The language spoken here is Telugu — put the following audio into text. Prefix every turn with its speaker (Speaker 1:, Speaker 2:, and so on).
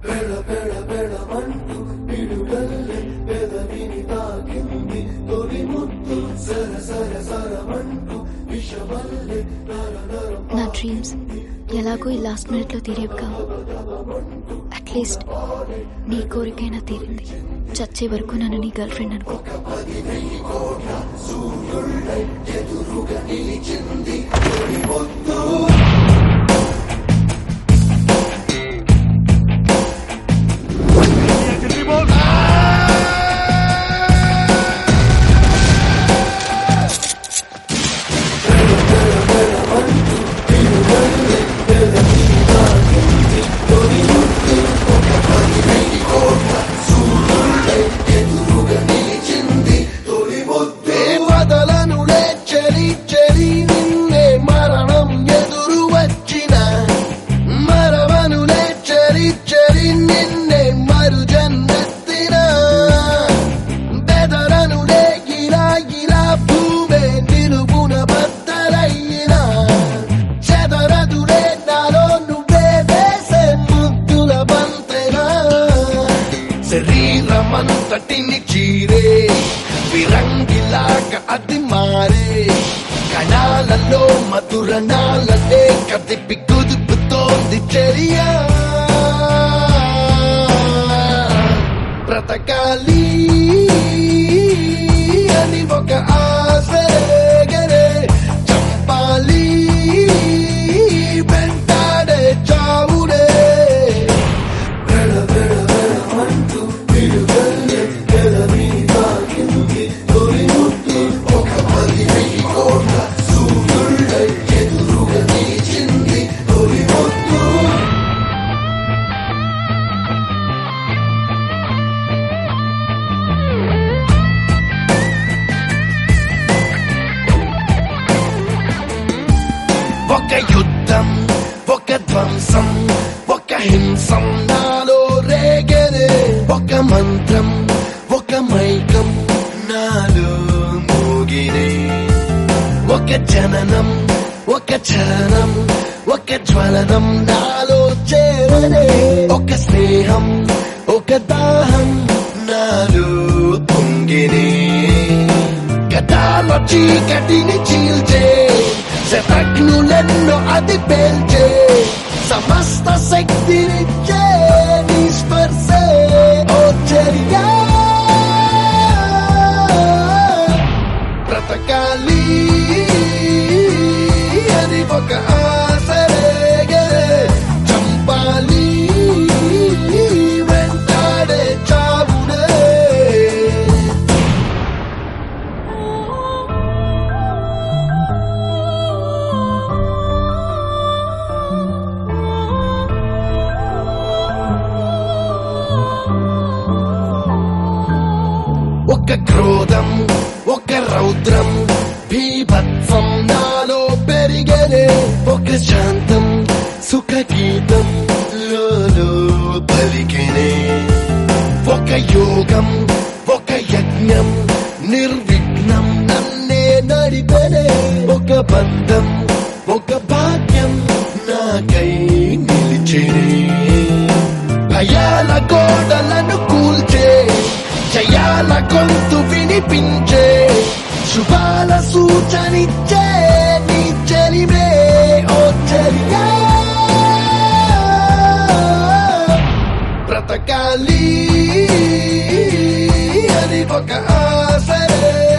Speaker 1: నా డ్రీమ్స్ ఎలాగో ఈ లాస్ట్ మినిట్లో తీరేవి కావు అట్లీస్ట్ నీ కోరికైనా తీరింది చచ్చే వరకు నన్ను నీ గర్ల్ ఫ్రెండ్ అనుకో
Speaker 2: వదలనులే చెరి చెరి నిన్నే మరణం ఎదురు వచ్చిన మరవనులే చెరి చెరి నిన్నే మరు జన్నెత్తిన బెదరనులే గిలా గిలా భూమే నిలువున బద్దలయ్యిన చెదరదులే నాలో నువ్వే వేసే ముద్దుల బంతెనా శరీరమంతటిని చీరే విరంగిలాగా అది మారే కణాలలో మధురణాలనే కదిపి కుదుపుతోంది చర్య బ్రతకాలి అని ఒక ఆశగరే చంపాలి వెంటాడే చావుడే ఒక యుద్ధం ఒక ధ్వంసం ఒక హింసం నాలో రేగనే ఒక మంత్రం ఒక మైకం నాలో మోగినే ఒక జననం ఒక చలనం ఒక జ్వలనం నాలో చేరనే ఒక స్నేహం ఒక దాహం నాలో పొంగినే గతాల చీకటిని చీల్చే శతజ్ఞులెన్నో అది పేల్చే సమస్త శక్తినిచ్చే నీ స్పర్శే ఓ చర్య బ్రతకాలి అని ఒక ఆశరేగే చంపాలి వెంటాడే చావుడే ఒక క్రోధం ఒక రౌద్రం భీభత్సం నాలో పెరిగనే ఒక శాంతం సుఖ గీతం లోలో పలికినే ఒక యోగం ఒక యజ్ఞం నిర్విఘ్నం నన్నే నడిపెనే ఒక బంధం ఒక భాగ్యం నాకై నిలిచినే భయాల గోడలను కూల్చే జయాల గొంతు వినిపించే శుభాల సూచనిచ్చే నీ చెలిమే ఓ చెలియా బ్రతకాలి అని ఒక ఆశరే